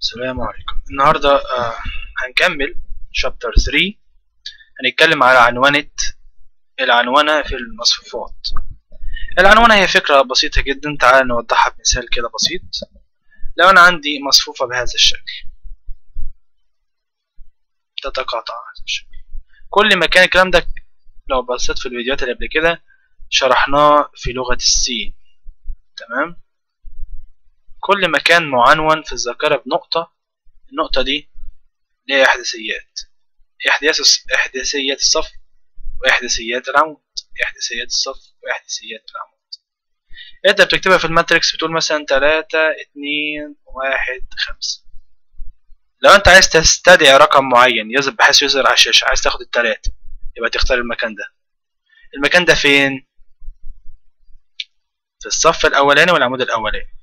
السلام عليكم النهاردة آه هنكمل شابتر 3 هنتكلم على عنونة العنونة في المصفوفات العنونة هي فكرة بسيطة جدا تعال نوضحها بمثال كده بسيط لو أنا عندي مصفوفة بهذا الشكل تتقاطع هذا الشكل كل ما كان الكلام ده لو بصيت في الفيديوهات اللي قبل كده شرحناه في لغة السي تمام كل مكان معنون في الذاكرة بنقطة النقطة دي ليها إحداثيات إحداثيات الصف وإحداثيات العمود إحداثيات الصف وإحداثيات العمود أنت بتكتبها في الماتريكس بتقول مثلا تلاتة اتنين واحد خمسة لو أنت عايز تستدعي رقم معين يظهر بحيث يظهر على الشاشة عايز تاخد التلاتة يبقى تختار المكان ده المكان ده فين؟ في الصف الأولاني والعمود الأولاني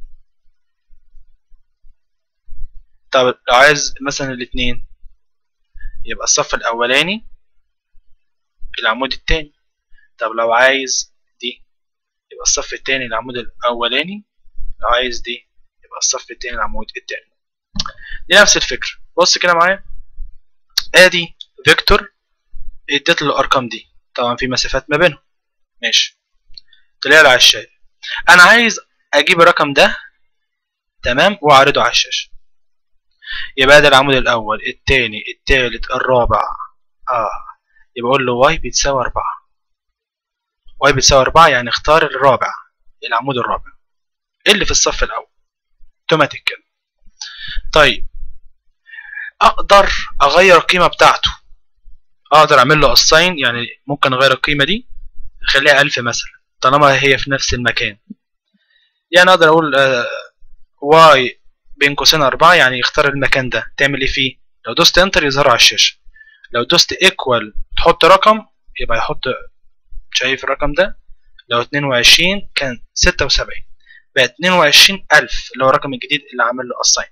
طب لو عايز مثلا الاتنين يبقى الصف الأولاني العمود التاني طب لو عايز دي يبقى الصف التاني العمود الأولاني لو عايز دي يبقى الصف التاني العمود التاني دي نفس الفكرة بص كده معايا ادي فيكتور اديت له الارقام دي طبعا في مسافات ما بينهم ماشي طلع لي على الشاشة انا عايز اجيب الرقم ده تمام واعرضه على الشاشة يبقى ده العمود الأول التاني التالت الرابع آه يبقى أقول له واي بتساوي أربعة واي بتساوي أربعة يعني اختار الرابع العمود الرابع اللي في الصف الأول اوتوماتيك كده طيب أقدر أغير القيمة بتاعته أقدر أعمل له assign يعني ممكن أغير القيمة دي أخليها ألف مثلا طالما هي في نفس المكان يعني أقدر أقول آه واي بين قوسين أربعة يعني يختار المكان ده تعمل إيه فيه لو دوست انتر يظهر على الشاشة لو دوست ايكوال تحط رقم يبقى يحط شايف الرقم ده لو اتنين وعشرين كان ستة وسبعين بقى اتنين وعشرين ألف اللي هو الرقم الجديد اللي عامل له أصين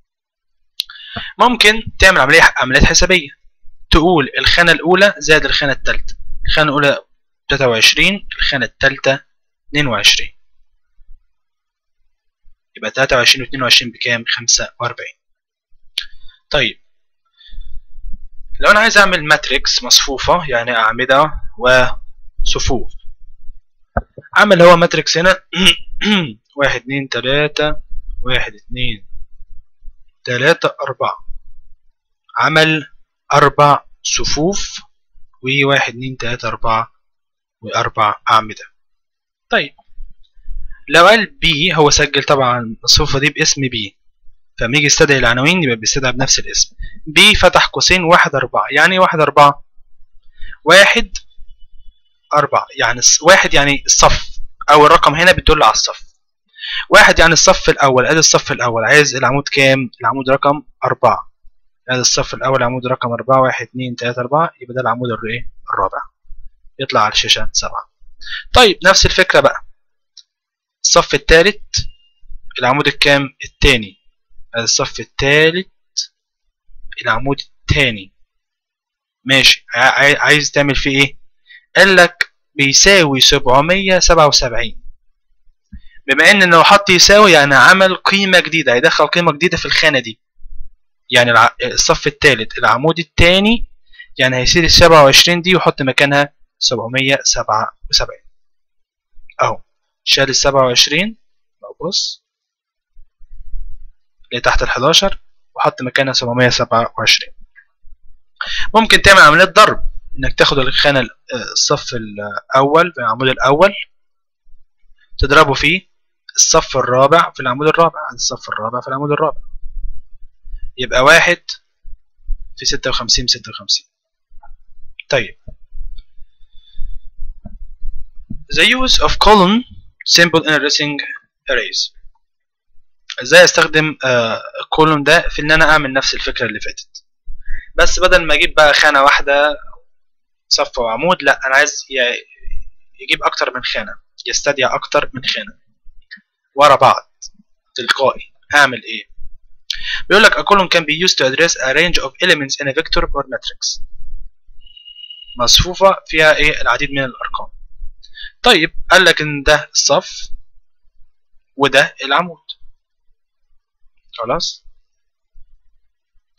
ممكن تعمل عملية عمليات حسابية تقول الخانة الأولى زائد الخانة التالتة الخانة الأولى تلاتة وعشرين الخانة التالتة اتنين وعشرين يبقى تلاتة وعشرين واتنين وعشرين بكام؟ خمسة وأربعين طيب لو أنا عايز أعمل ماتريكس مصفوفة يعني أعمدة وصفوف أعمل هو ماتريكس هنا واحد اتنين تلاتة واحد اتنين تلاتة أربعة عمل أربع صفوف وواحد اتنين تلاتة أربعة وأربع أعمدة طيب لو قال بي هو سجل طبعا الصفة دي باسم بي فلما يجي يستدعي العناوين يبقى بيستدعي بنفس الاسم بي فتح قوسين واحد أربعة يعني واحد أربعة واحد أربعة يعني واحد يعني الصف أو الرقم هنا بتدل على الصف واحد يعني الصف الأول أدي الصف الأول عايز العمود كام؟ العمود رقم أربعة أدي الصف الأول العمود رقم أربعة واحد اتنين تلاتة أربعة يبقى ده العمود الإيه؟ الرابع يطلع على الشاشة سبعة طيب نفس الفكرة بقى الصف الثالث العمود الكام الثاني الصف الثالث العمود الثاني ماشي عايز تعمل فيه ايه قال لك بيساوي 777 بما ان لو حط يساوي يعني عمل قيمه جديده هيدخل قيمه جديده في الخانه دي يعني الصف الثالث العمود الثاني يعني هيشيل ال 27 دي ويحط مكانها 777 اهو شال السبعة وعشرين بص اللي تحت الحداشر وحط مكانها سبعمية سبعة وعشرين ممكن تعمل عملية ضرب انك تاخد الخانة الصف الأول في العمود الأول تضربه في الصف الرابع في العمود الرابع الصف الرابع في العمود الرابع يبقى واحد في ستة وخمسين ستة وخمسين طيب The use of column simple interesting arrays ازاي استخدم الكولوم ده في ان انا اعمل نفس الفكره اللي فاتت بس بدل ما اجيب بقى خانه واحده صف وعمود لا انا عايز يجيب اكتر من خانه يستدعي اكتر من خانه ورا بعض تلقائي اعمل ايه بيقول لك a column can be used to address a range of elements in a vector or matrix مصفوفه فيها ايه العديد من الارقام طيب قال لك ان ده الصف وده العمود خلاص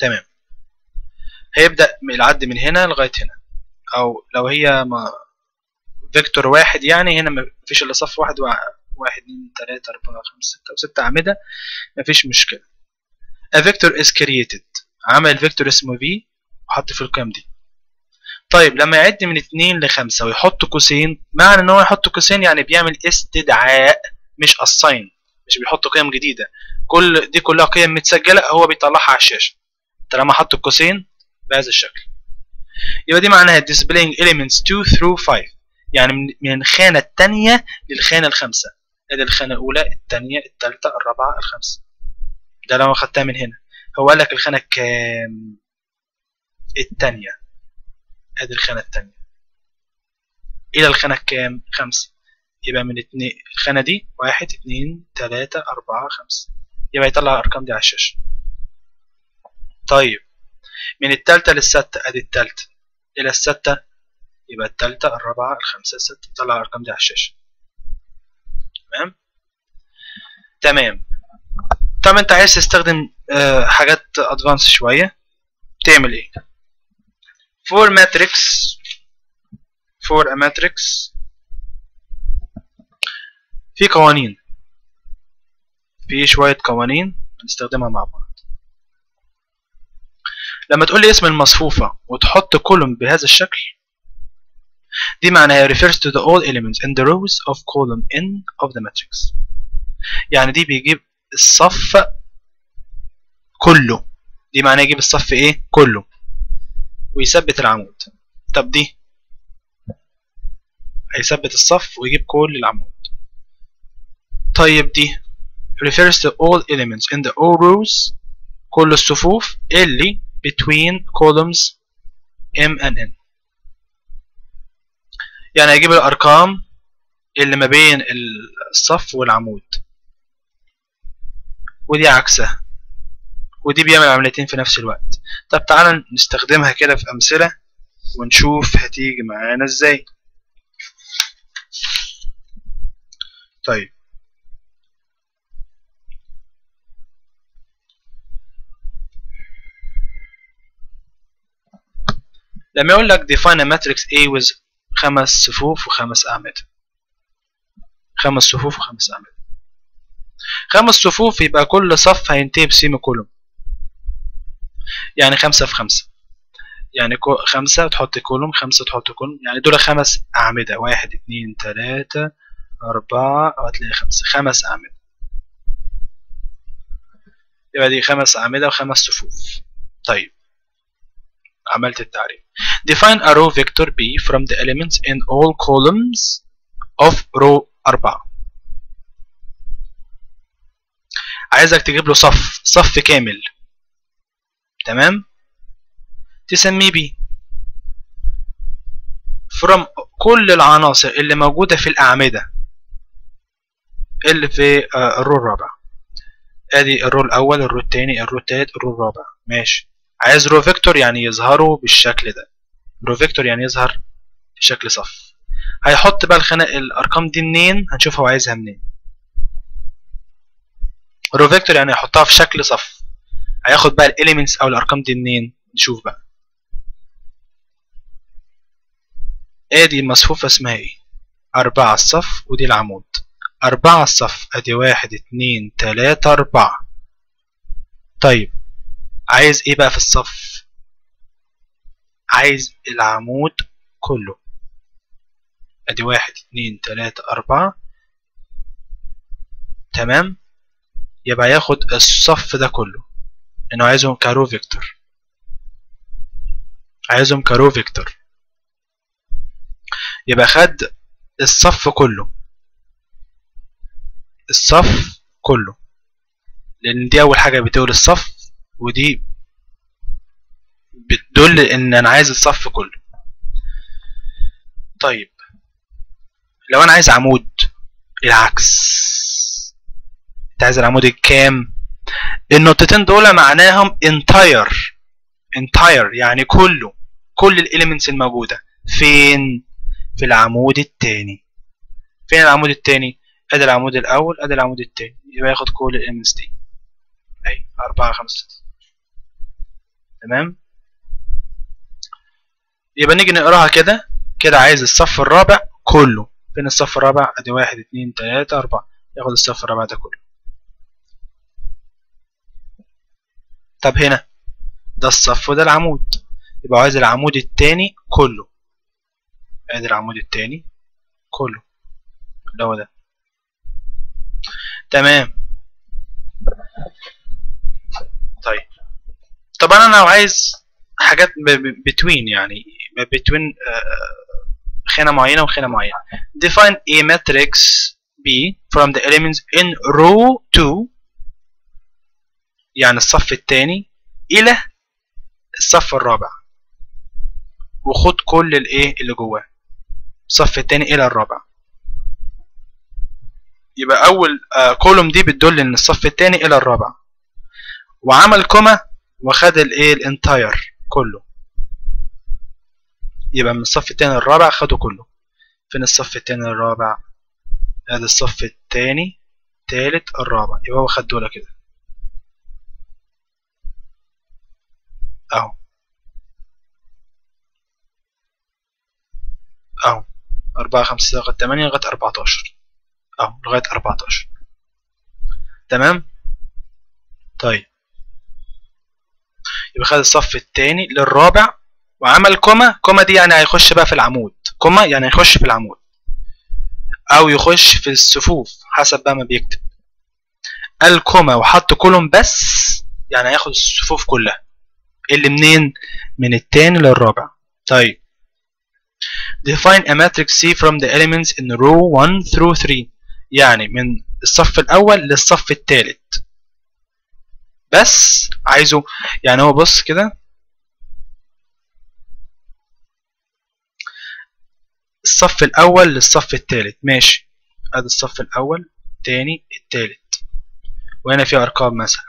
تمام هيبدأ العد من هنا لغاية هنا أو لو هي ما فيكتور واحد يعني هنا مفيش إلا صف واحد واحد اتنين تلاتة أربعة خمسة ستة وست أعمدة مفيش مشكلة a vector is created عمل فيكتور اسمه v وحط في القيم دي طيب لما يعد من اتنين لخمسة ويحط قوسين معنى ان هو يحط قوسين يعني بيعمل استدعاء مش assign مش بيحط قيم جديدة كل دي كلها قيم متسجلة هو بيطلعها على الشاشة طالما حط القوسين بهذا الشكل يبقى دي معناها displaying elements 2 through 5 يعني من الخانة التانية للخانة الخامسة ادي الخانة الأولى التانية التالتة الرابعة الخامسة ده لو أخدتها من هنا هو قال لك الخانة كام التانية ادي الخانة التانية إلى الخانة كام خمسة يبقى من اتنين الخانة دي واحد اتنين تلاتة أربعة خمسة يبقى يطلع الأرقام دي على الشاشة طيب من التالتة للستة ادي التالتة إلى الستة يبقى التالتة الرابعة الخامسة الستة يطلع الأرقام دي على الشاشة تمام تمام طب انت عايز تستخدم آه حاجات ادفانس شوية تعمل ايه for matrix for a matrix في قوانين في شوية قوانين هنستخدمها مع بعض لما تقول لي اسم المصفوفة وتحط كولوم بهذا الشكل دي معناها refers to the all elements in the rows of column n of the matrix يعني دي بيجيب الصف كله دي معناها يجيب الصف ايه كله ويثبت العمود طب دي هيثبت الصف ويجيب كل العمود طيب دي refers to all elements in the all rows كل الصفوف اللي between columns m and n يعني هيجيب الأرقام اللي ما بين الصف والعمود ودي عكسها ودي بيعمل عمليتين في نفس الوقت طب تعالى نستخدمها كده في أمثلة ونشوف هتيجي معانا ازاي طيب لما يقول لك define a matrix A with خمس صفوف وخمس أعمدة خمس صفوف وخمس أعمدة خمس صفوف يبقى كل صف هينتهي بسيمي كولوم يعني خمسة في خمسة يعني خمسة تحط كولوم خمسة تحط كولوم يعني دول خمس أعمدة واحد اتنين تلاتة أربعة وهتلاقي خمسة خمس أعمدة يبقى دي خمس أعمدة وخمس صفوف طيب عملت التعريف define a row vector B from the elements in all columns of row 4 عايزك تجيب له صف صف كامل تمام تسميه بي from كل العناصر اللي موجودة في الأعمدة اللي في الرو الرابع ادي الرو الأول الرو التاني الرو التالت الرو الرابع ماشي عايز رو فيكتور يعني يظهروا بالشكل ده رو فيكتور يعني يظهر بشكل صف هيحط بقى الخانة الأرقام دي منين هنشوف هو عايزها منين رو فيكتور يعني يحطها في شكل صف هياخد بقى الاليمنتس او الارقام دي منين نشوف بقى ادي المصفوفة اسمها ايه أربعة الصف ودي العمود أربعة الصف ادي واحد اتنين تلاتة أربعة طيب عايز ايه بقى في الصف عايز العمود كله ادي واحد اتنين تلاتة أربعة تمام يبقى ياخد الصف ده كله انه عايزهم كارو فيكتور عايزهم كارو فيكتور يبقى خد الصف كله الصف كله لان دي اول حاجة بتقول الصف ودي بتدل ان انا عايز الصف كله طيب لو انا عايز عمود العكس انت عايز العمود الكام النقطتين دول معناهم entire entire يعني كله كل الاليمنتس الموجوده فين في العمود التاني فين العمود التاني ادي العمود الاول ادي العمود التاني يبقى ياخد كل الاليمنتس دي اهي أربعة خمسة ستة تمام يبقى نيجي نقراها كده كده عايز الصف الرابع كله فين الصف الرابع ادي واحد اتنين تلاتة اربعة ياخد الصف الرابع ده كله طب هنا ده الصف وده العمود يبقى عايز العمود التاني كله ادي العمود التاني كله اللي هو ده تمام طيب طبعا انا لو عايز حاجات بتوين يعني بتوين خانة معينة وخانة معينة define a matrix B from the elements in row 2 يعني الصف الثاني إلى الصف الرابع وخد كل الايه اللي جواه الصف الثاني إلى الرابع يبقى أول كولوم دي بتدل إن الصف الثاني إلى الرابع وعمل كوما وخد الايه الانتاير كله يبقى من الصف التاني للرابع خده كله فين الصف التاني للرابع ادي الصف التاني تالت الرابع يبقى هو خد دول كده اهو اهو أربعة خمسة لغاية تمانية لغاية أربعتاشر اهو لغاية أربعتاشر تمام طيب يبقى خد الصف التاني للرابع وعمل كوما كوما دي يعني هيخش بقى في العمود كوما يعني هيخش في العمود او يخش في الصفوف حسب بقى ما بيكتب قال كوما وحط كولوم بس يعني هياخد الصفوف كلها اللي منين من التاني للرابع طيب define a matrix C from the elements in row 1 through 3 يعني من الصف الاول للصف الثالث بس عايزه يعني هو بص كده الصف الأول للصف الثالث ماشي ادي الصف الأول الثاني الثالث وهنا في أرقام مثلا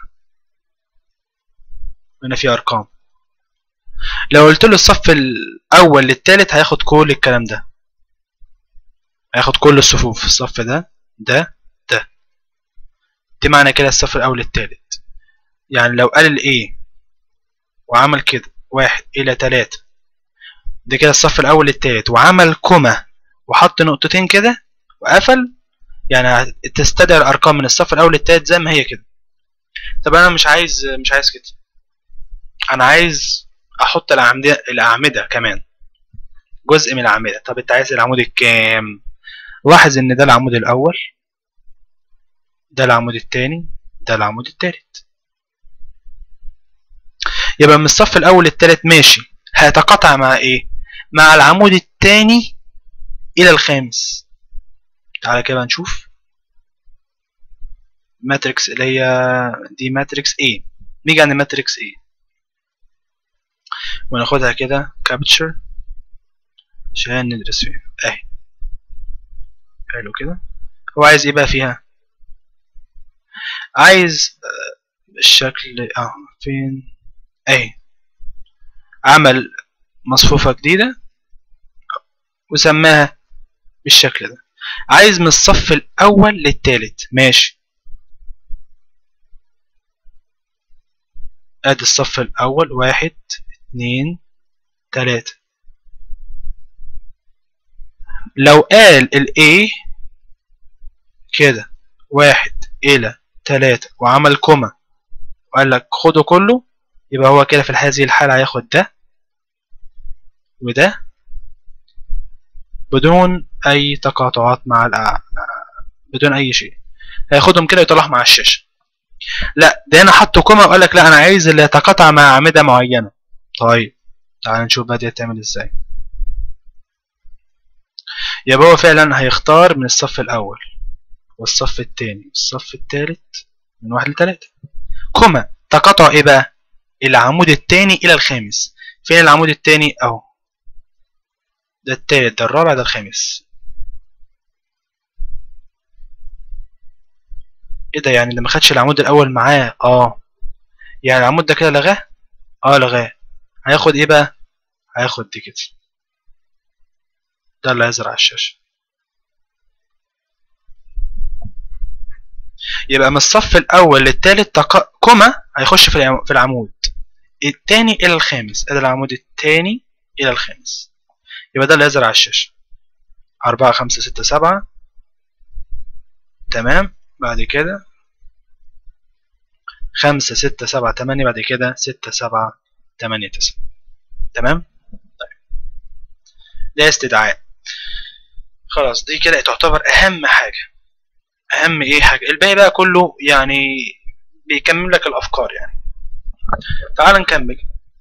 وهنا في أرقام لو قلت له الصف الأول للثالث هياخد كل الكلام ده هياخد كل الصفوف الصف ده ده ده دي معنى كده الصف الأول للثالث يعني لو قال الايه وعمل كده واحد إلى تلاتة ده كده الصف الأول للتالت وعمل كوما وحط نقطتين كده وقفل يعني تستدعي الأرقام من الصف الأول للتالت زي ما هي كده طب أنا مش عايز مش عايز كده أنا عايز أحط الأعمدة الأعمدة كمان جزء من الأعمدة طب أنت عايز العمود الكام لاحظ إن ده العمود الأول ده العمود التاني ده العمود التالت يبقى من الصف الأول للتالت ماشي هيتقاطع مع إيه؟ مع العمود الثاني إلى الخامس تعالى كده نشوف ماتريكس اللي هي دي ماتريكس A نيجي عند ماتريكس A وناخدها كده كابتشر عشان ندرس فيها اهي حلو كده هو عايز ايه بقى فيها عايز الشكل اه فين اهي عمل مصفوفة جديدة وسماها بالشكل ده عايز من الصف الأول للتالت ماشي ادي الصف الأول واحد اتنين تلاتة لو قال ال A كده واحد إلى تلاتة وعمل كوما وقال لك خده كله يبقى هو كده في هذه الحالة هياخد ده وده بدون أي تقاطعات مع الأ... بدون أي شيء هياخدهم كده يطلعهم مع الشاشة لا ده هنا حطوا كوما وقال لك لا أنا عايز اللي يتقاطع مع أعمدة معينة طيب تعال نشوف بقى دي هتعمل ازاي يبقى هو فعلا هيختار من الصف الأول والصف التاني والصف التالت من واحد لتلاتة كوما تقاطع ايه بقى العمود التاني إلى الخامس فين العمود التاني أهو ده التالت ده الرابع ده الخامس ايه ده يعني اللي ما خدش العمود الأول معاه اه يعني العمود ده كده لغاه اه لغاه هياخد ايه بقى هياخد دي كده ده اللي هيظهر على الشاشة يبقى من الصف الأول للتالت تق... كوما هيخش في العمود التاني إلى الخامس أدي العمود التاني إلى الخامس يبقى ده اللي يظهر على الشاشة أربعة خمسة ستة سبعة تمام بعد كده خمسة ستة سبعة تمانية بعد كده ستة سبعة تمانية تسعة تمام طيب ده استدعاء خلاص دي كده تعتبر أهم حاجة أهم إيه حاجة الباقي بقى كله يعني بيكمل لك الأفكار يعني تعال نكمل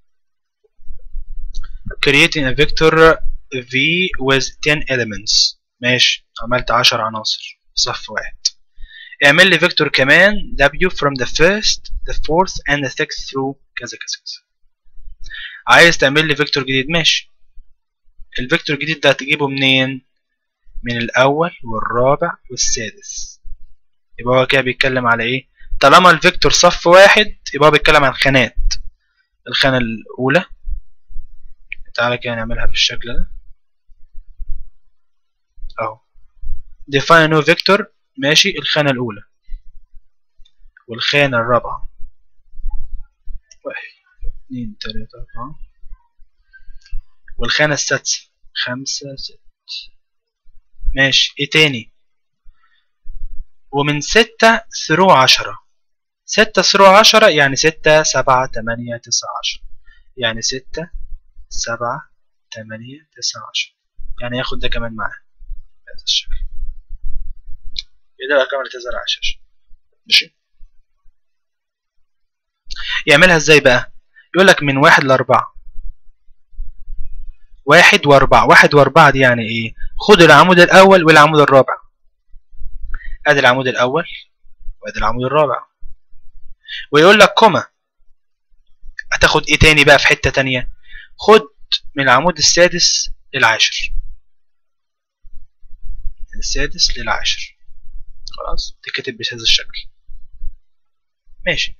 creating a vector v with 10 elements ماشي عملت 10 عناصر في صف واحد اعمل لي فيكتور كمان w from the first the fourth and the sixth through كذا كذا كذا عايز تعمل لي فيكتور جديد ماشي الفيكتور الجديد ده هتجيبه منين من الاول والرابع والسادس يبقى هو كده بيتكلم على ايه طالما الفيكتور صف واحد يبقى هو بيتكلم عن خانات الخانة الأولى تعالى كده نعملها بالشكل ده اهو define a new vector ماشي الخانة الأولى والخانة الرابعة واحد اتنين تلاتة أربعة والخانة السادسة خمسة ست ماشي ايه تاني ومن ستة ثرو عشرة ستة ثرو عشرة يعني ستة سبعة تمانية تسعة عشرة يعني ستة سبعة تمانية تسعة عشرة يعني ياخد ده كمان معاه بهذا الشكل ده الأرقام اللي تظهر على الشاشة ماشي يعملها ازاي بقى يقول لك من واحد لأربعة واحد وأربعة واحد وأربعة دي يعني إيه خد العمود الأول والعمود الرابع أدي العمود الأول وأدي العمود الرابع ويقول لك كوما هتاخد إيه تاني بقى في حتة تانية خد من العمود السادس للعاشر من السادس للعاشر خلاص تكتب بهذا الشكل ماشي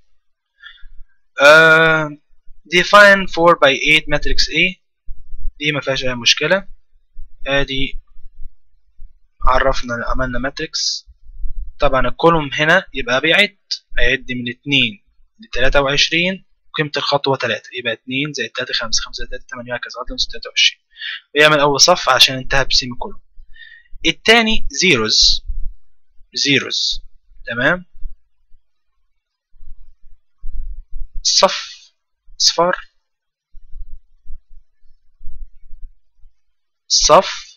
uh, define 4 by 8 matrix A دي ما فيهاش اي مشكله ادي عرفنا عملنا ماتريكس طبعا الكولوم هنا يبقى بيعد هيعد من 2 ل 23 قيمة الخطوة 3 يبقى 2 زائد 3 5 5 زائد 3 8 وهكذا لغاية 23 ويعمل أول صف عشان انتهى بسيمي كولوم التاني زيروز زيروز تمام صف صفار صف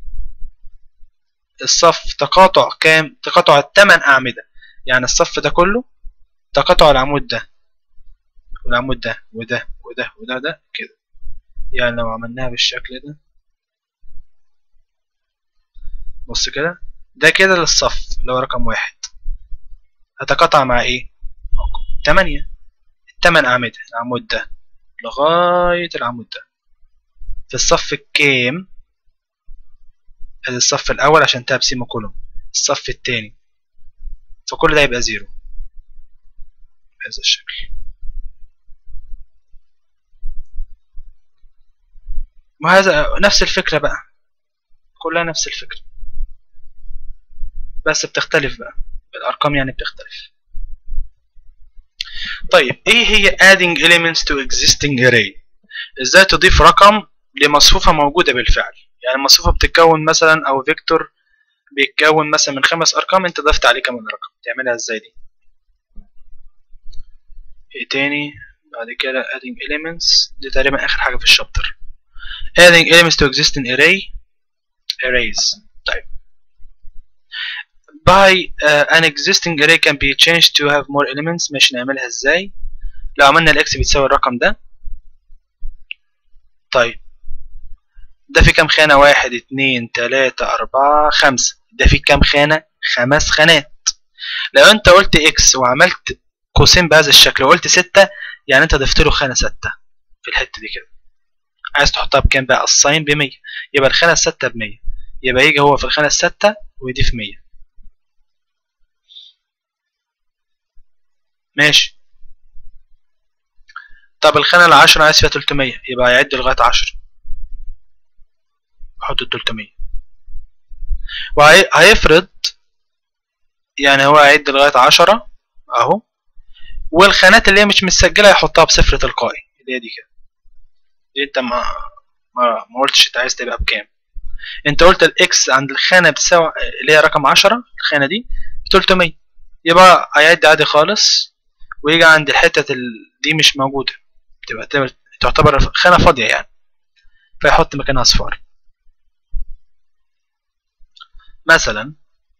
الصف تقاطع كام تقاطع الثمان أعمدة يعني الصف ده كله تقاطع العمود ده والعمود ده وده وده وده ده كده يعني لو عملناها بالشكل ده بص كده ده كده للصف اللي هو رقم واحد هتقاطع مع ايه تمانية التمن أعمدة العمود ده لغاية العمود ده في الصف الكام ادي الصف الأول عشان تاب سيمو كولوم الصف التاني فكل ده يبقى زيرو بهذا الشكل وهذا نفس الفكرة بقى كلها نفس الفكرة بس بتختلف بقى الأرقام يعني بتختلف طيب ايه هي adding elements to existing array ازاي تضيف رقم لمصفوفة موجودة بالفعل يعني المصفوفة بتتكون مثلا او فيكتور بيتكون مثلا من خمس ارقام انت ضفت عليه كمان رقم تعملها ازاي دي ايه تاني بعد كده adding elements دي تقريبا اخر حاجة في الشابتر adding elements to existing array arrays طيب by uh, an existing array can be changed to have more elements مش نعملها ازاي لو عملنا الاكس بتساوي الرقم ده طيب ده في كام خانة واحد اتنين تلاتة أربعة خمسة ده في كام خانة خمس خانات لو انت قلت اكس وعملت قوسين بهذا الشكل وقلت ستة يعني انت ضفت له خانة ستة في الحتة دي كده عايز تحطها بكام بقى الساين بمية يبقى الخانة الستة بمية يبقى يجي هو في الخانة الستة ويضيف مية ماشي طب الخانة العشرة عايز فيها تلتمية يبقى هيعد لغاية عشرة احط التلتمية وهيفرض يعني هو هيعد لغاية عشرة اهو والخانات اللي هي مش مسجلة هيحطها بصفر تلقائي اللي هي دي كده دي انت ما ما, ما قلتش انت عايز تبقى بكام انت قلت الاكس عند الخانه بتساوي اللي هي رقم 10 الخانه دي ب 300 يبقى هيعد عادي خالص ويجي عند الحته ال- دي مش موجوده تبقى تبقى- تعتبر خانه فاضيه يعني فيحط مكانها اصفار مثلا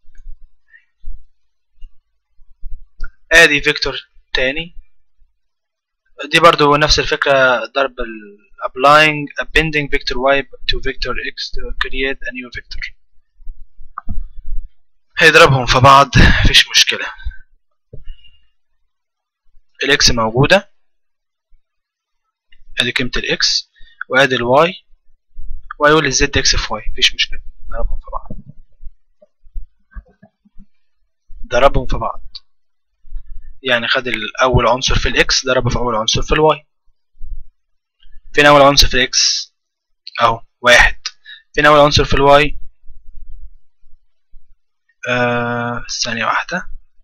ادي فيكتور تاني دي برضو نفس الفكرة ضرب ال applying appending vector y to vector x to create a new vector هيضربهم في بعض مفيش مشكلة الاكس موجودة ادي قيمة الاكس وادي الواي وهيقول الزد اكس في واي مفيش مشكلة ضربهم في بعض ضربهم في بعض يعني خد الأول عنصر في الإكس ضربه في أول عنصر في الواي فين أول عنصر في الإكس أهو واحد فين أول عنصر في الواي آه ثانية واحدة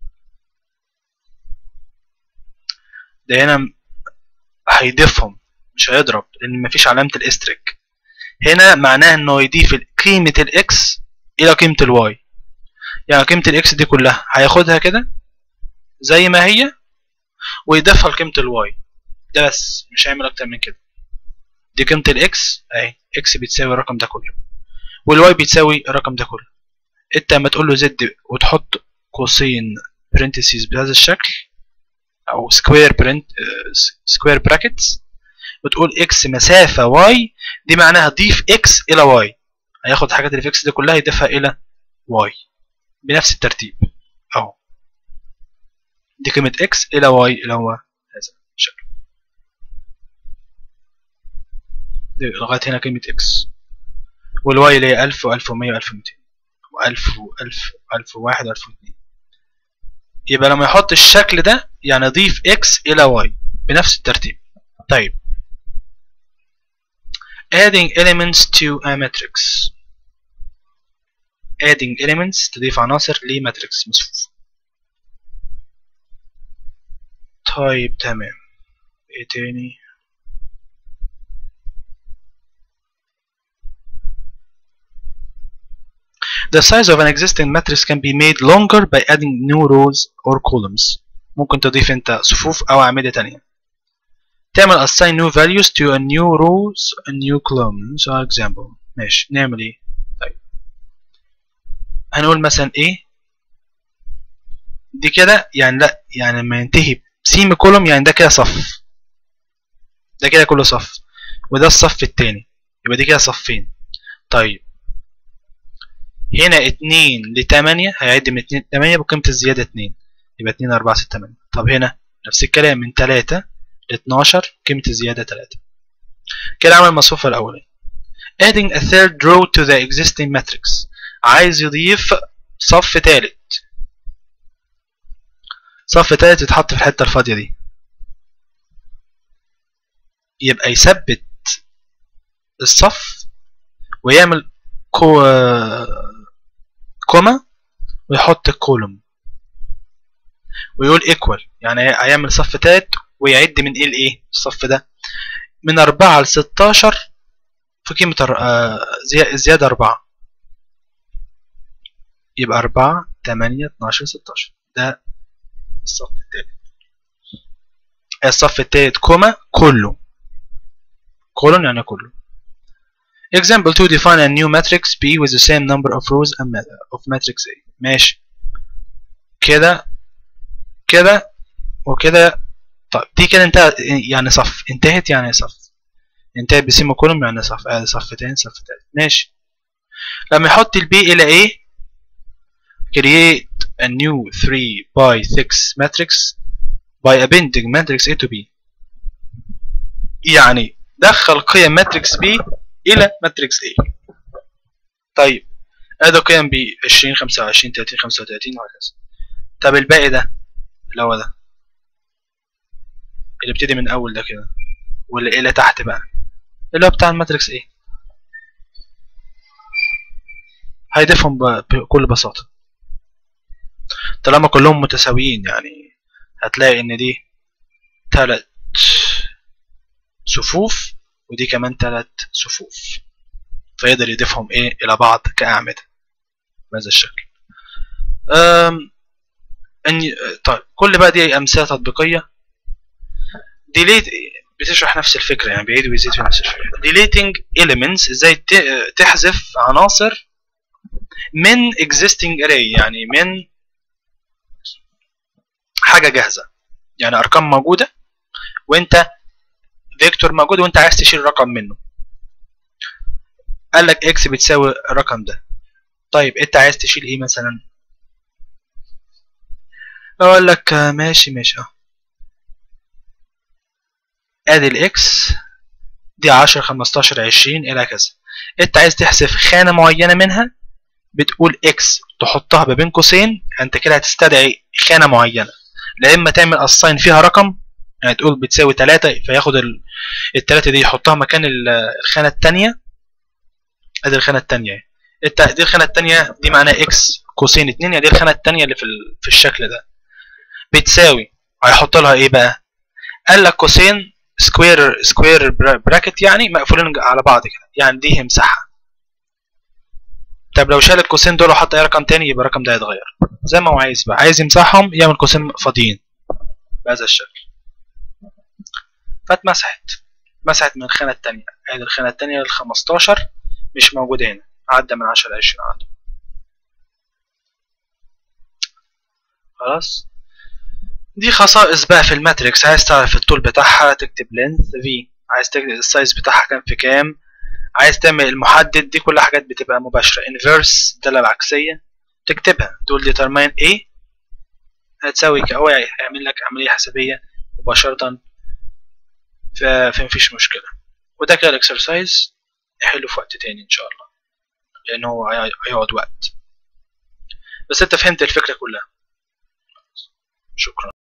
ده هنا م- هيضيفهم مش هيضرب لأن مفيش علامة الاستريك هنا معناه إنه يضيف قيمة الإكس إلى قيمة الواي يعني قيمة الإكس دي كلها هياخدها كده زي ما هي ويضيفها لقيمة الواي ده بس مش هيعمل أكتر من كده دي قيمة الإكس أهي إكس بتساوي الرقم ده كله والواي بتساوي الرقم ده كله أنت لما تقول له زد وتحط قوسين برنتسيز بهذا الشكل أو سكوير برنت سكوير براكتس وتقول إكس مسافة واي دي معناها ضيف إكس إلى واي هياخد الحاجات اللي في إكس دي كلها يضيفها إلى واي بنفس الترتيب أهو دي قيمة x إلى y اللي هو هذا الشكل دي لغاية هنا قيمة x والواي اللي هي 1000 و1100 و1200 و1000 و1000 1001 و1002 يبقى لما يحط الشكل ده يعني ضيف x إلى y بنفس الترتيب طيب adding elements to a matrix adding elements تضيف عناصر لماتريكس مصفوف طيب تمام ايه تاني The size of an existing matrix can be made longer by adding new rows or columns. ممكن تضيف انت صفوف او اعمدة تانية. تعمل assign new values to a new rows and new columns. For example. ماشي نعمل ايه؟ طيب. هنقول مثلا ايه؟ دي كده يعني لا يعني لما ينتهي سيمي كولوم يعني ده كده صف. ده كده كله صف. وده الصف التاني. يبقى دي كده صفين. طيب. هنا اتنين لتمانية هيعد من اتنين لتمانية بقيمة الزيادة اتنين يبقى اتنين أربعة ستة تمانية طب هنا نفس الكلام من تلاتة لاتناشر قيمة الزيادة تلاتة كده عمل المصفوفة الأولاني adding a third row to the existing matrix عايز يضيف صف تالت صف تالت يتحط في الحتة الفاضية دي يبقى يثبت الصف ويعمل كو كوما ويحط الكولوم ويقول equal يعني هيعمل صف تالت ويعد من ايه لايه الصف ده من أربعة لستاشر في قيمة زيادة أربعة يبقى أربعة تمانية اتناشر ستاشر ده الصف التالت الصف التالت كوما كله كولون يعني كله Example 2 define a new matrix B with the same number of rows of matrix A ماشي كده كده وكده طيب دي كده انتهت يعني صف انتهت يعني صف انتهت بسيمو كولوم يعني صف ادي صف تاني صف تالت ماشي لما يحط البي الى A create a new 3 by 6 matrix by appending matrix A to B يعني دخل قيم ماتريكس B الى ماتريكس A طيب ادي قيم ب 20 25 30 35 وهكذا طب الباقي ده اللي هو ده اللي ابتدي من اول ده كده واللي الى تحت بقى اللي هو بتاع الماتريكس A هيضيفهم بكل بساطة طالما كلهم متساويين يعني هتلاقي ان دي تلت صفوف ودي كمان ثلاث صفوف فيقدر يضيفهم ايه الى بعض كأعمدة بهذا الشكل أم أن طيب كل بقى دي أمثلة تطبيقية ديليت بتشرح نفس الفكرة يعني بيعيد ويزيد في نفس الفكرة deleting elements ازاي تحذف عناصر من existing array يعني من حاجة جاهزة يعني أرقام موجودة وأنت فيكتور موجود وأنت عايز تشيل رقم منه قال لك اكس بتساوي الرقم ده طيب انت عايز تشيل ايه مثلا اقول لك ماشي ماشي اه ادي الاكس دي 10 15 20 الى كذا انت عايز تحذف خانه معينه منها بتقول اكس تحطها ما بين قوسين انت كده هتستدعي خانه معينه لا اما تعمل اساين فيها رقم يعني تقول بتساوي 3 فياخد التلاتة دي يحطها مكان الخانه الثانيه ادي الخانه الثانيه انت دي الخانه الثانيه دي معناها اكس قوسين 2 يعني دي الخانه الثانيه اللي في في الشكل ده بتساوي هيحط لها ايه بقى قال لك قوسين سكوير سكوير براكت يعني مقفولين على بعض كده يعني دي مساحه طب لو شال القوسين دول وحط اي رقم تاني يبقى الرقم ده هيتغير زي ما هو عايز بقى عايز يمسحهم يعمل قوسين فاضيين بهذا الشكل فاتمسحت مسحت من الخانه الثانيه ادي الخانه الثانيه لل 15 مش موجوده هنا عدى من 10 ل 20 عدى خلاص دي خصائص بقى في الماتريكس عايز تعرف الطول بتاعها تكتب لينث في عايز تكتب السايز بتاعها كام في كام عايز تعمل المحدد دي كلها حاجات بتبقى مباشرة inverse دالة العكسية تكتبها تقول determine A هتساوي هو هيعمل لك عملية حسابية مباشرة فمفيش مشكلة وده كده الاكسرسايز نحله في وقت تاني ان شاء الله لانه هو هيقعد وقت بس انت فهمت الفكرة كلها شكرا